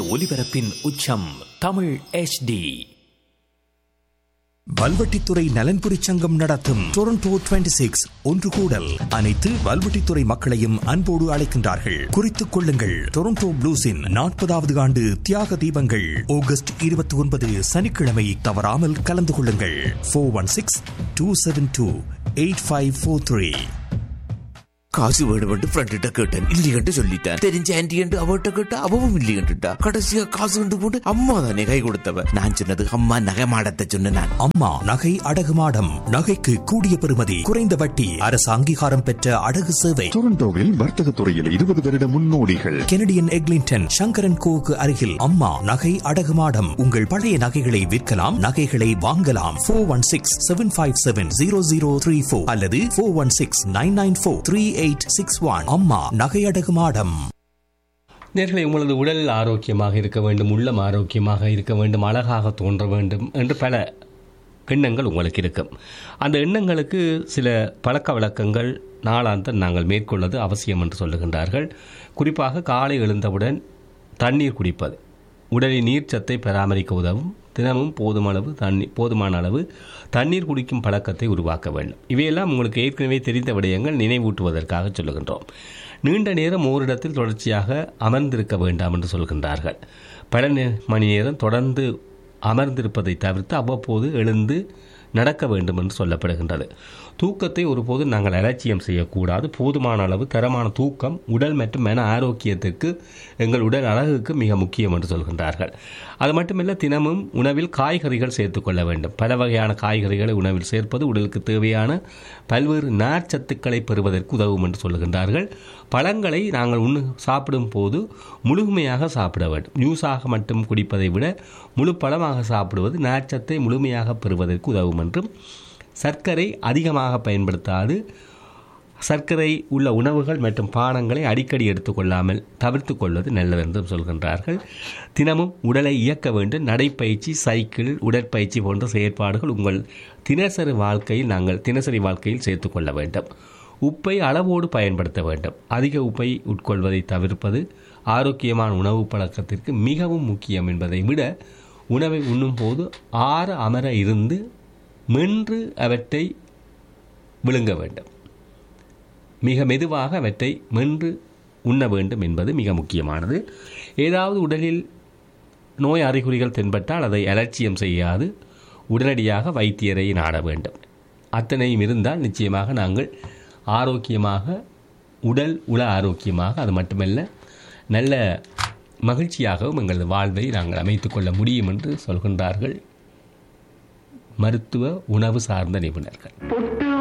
ஒலிபரப்பின் உச்சம் தமிழ் HD வல்வெட்டித்துறை நலன்புரி சங்கம் நடத்தும் டொரண்டோ 26 சிக்ஸ் ஒன்று கூடல் அனைத்து வல்வெட்டித்துறை மக்களையும் அன்போடு அழைக்கின்றார்கள் குறித்துக் கொள்ளுங்கள் டொரண்டோ ப்ளூஸின் நாற்பதாவது ஆண்டு தியாக தீபங்கள் ஆகஸ்ட் இருபத்தி ஒன்பது சனிக்கிழமை தவறாமல் கலந்து கொள்ளுங்கள் four one six two seven two eight five four three காசு வேணுமென்று ஃப்ரெண்ட்ட கேட்டேன் இல்லையென்று சொல்லிட்டேன் தெரிஞ்ச ஆன்டி என்று அவட்ட கேட்டா அவவும் இல்லையென்றுட்டா கடைசியா காசு கொண்டு போட்டு அம்மா தானே கை கொடுத்தவ நான் சொன்னது அம்மா நகை மாடத்தை சொன்ன நான் அம்மா நகை அடகு மாடம் நகைக்கு கூடிய பெறுமதி குறைந்த வட்டி அரசு அங்கீகாரம் பெற்ற அடகு சேவை டொரண்டோவில் வர்த்தக துறையில் இருபது வருட முன்னோடிகள் கெனடியன் எக்லிங்டன் சங்கரன் கோவுக்கு அருகில் அம்மா நகை அடகு மாடம் உங்கள் பழைய நகைகளை விற்கலாம் நகைகளை வாங்கலாம் four one six seven five seven zero zero three four அல்லது four one six nine nine four three eight six one அம்மா நகை அடகு மாடம் நேர்களை உங்களது உடல் ஆரோக்கியமாக இருக்க வேண்டும் உள்ளம் ஆரோக்கியமாக இருக்க வேண்டும் அழகாக தோன்ற வேண்டும் என்று பல எண்ணங்கள் உங்களுக்கு இருக்கும் அந்த எண்ணங்களுக்கு சில பழக்க வழக்கங்கள் நாளாந்த நாங்கள் மேற்கொள்வது அவசியம் என்று சொல்லுகின்றார்கள் குறிப்பாக காலை எழுந்தவுடன் தண்ணீர் குடிப்பது உடலின் நீர்ச்சத்தை பராமரிக்க உதவும் தினமும் போதுமளவு தண்ணி போதுமான அளவு தண்ணீர் குடிக்கும் பழக்கத்தை உருவாக்க வேண்டும் இவையெல்லாம் உங்களுக்கு ஏற்கனவே தெரிந்த விடயங்கள் நினைவூட்டுவதற்காக சொல்லுகின்றோம் நீண்ட நேரம் ஓரிடத்தில் தொடர்ச்சியாக அமர்ந்திருக்க வேண்டாம் என்று சொல்கின்றார்கள் பல நே- மணி நேரம் தொடர்ந்து அமர்ந்திருப்பதை தவிர்த்து அவ்வப்போது எழுந்து நடக்க வேண்டும் என்று சொல்லப்படுகின்றது தூக்கத்தை ஒருபோதும் நாங்கள் அலட்சியம் செய்யக்கூடாது போதுமான அளவு தரமான தூக்கம் உடல் மற்றும் மன ஆரோக்கியத்திற்கு எங்கள் உடல் அழகுக்கு மிக முக்கியம் என்று சொல்கின்றார்கள் அது மட்டுமல்ல தினமும் உணவில் காய்கறிகள் சேர்த்துக்கொள்ள வேண்டும் பல வகையான காய்கறிகளை உணவில் சேர்ப்பது உடலுக்கு தேவையான பல்வேறு நார்ச்சத்துக்களை பெறுவதற்கு உதவும் என்று சொல்லுகின்றார்கள் பழங்களை நாங்கள் உண்ணு சாப்பிடும் போது முழுமையாக சாப்பிட வேண்டும் நியூஸாக மட்டும் குடிப்பதை விட முழு பழமாக சாப்பிடுவது நார்ச்சத்தை முழுமையாக பெறுவதற்கு உதவும் என்றும் சர்க்கரை அதிகமாக பயன்படுத்தாது சர்க்கரை உள்ள உணவுகள் மற்றும் பானங்களை அடிக்கடி எடுத்துக்கொள்ளாமல் தவிர்த்து கொள்வது நல்லது என்றும் சொல்கின்றார்கள் தினமும் உடலை இயக்க வேண்டும் நடைப்பயிற்சி சைக்கிள் உடற்பயிற்சி போன்ற செயற்பாடுகள் உங்கள் தினசரி வாழ்க்கையில் நாங்கள் தினசரி வாழ்க்கையில் சேர்த்துக்கொள்ள வேண்டும் உப்பை அளவோடு பயன்படுத்த வேண்டும் அதிக உப்பை உட்கொள்வதை தவிர்ப்பது ஆரோக்கியமான உணவு பழக்கத்திற்கு மிகவும் முக்கியம் என்பதை விட உணவை உண்ணும்போது ஆற அமர இருந்து மென்று அவற்றை விழுங்க வேண்டும் மிக மெதுவாக அவற்றை மென்று உண்ண வேண்டும் என்பது மிக முக்கியமானது ஏதாவது உடலில் நோய் அறிகுறிகள் தென்பட்டால் அதை அலட்சியம் செய்யாது உடனடியாக வைத்தியரை நாட வேண்டும் அத்தனையும் இருந்தால் நிச்சயமாக நாங்கள் ஆரோக்கியமாக உடல் உள ஆரோக்கியமாக அது மட்டுமல்ல நல்ல மகிழ்ச்சியாகவும் எங்களது வாழ்வை நாங்கள் அமைத்துக்கொள்ள முடியும் என்று சொல்கின்றார்கள் மருத்துவ உணவு சார்ந்த நிபுணர்கள் பொட்டு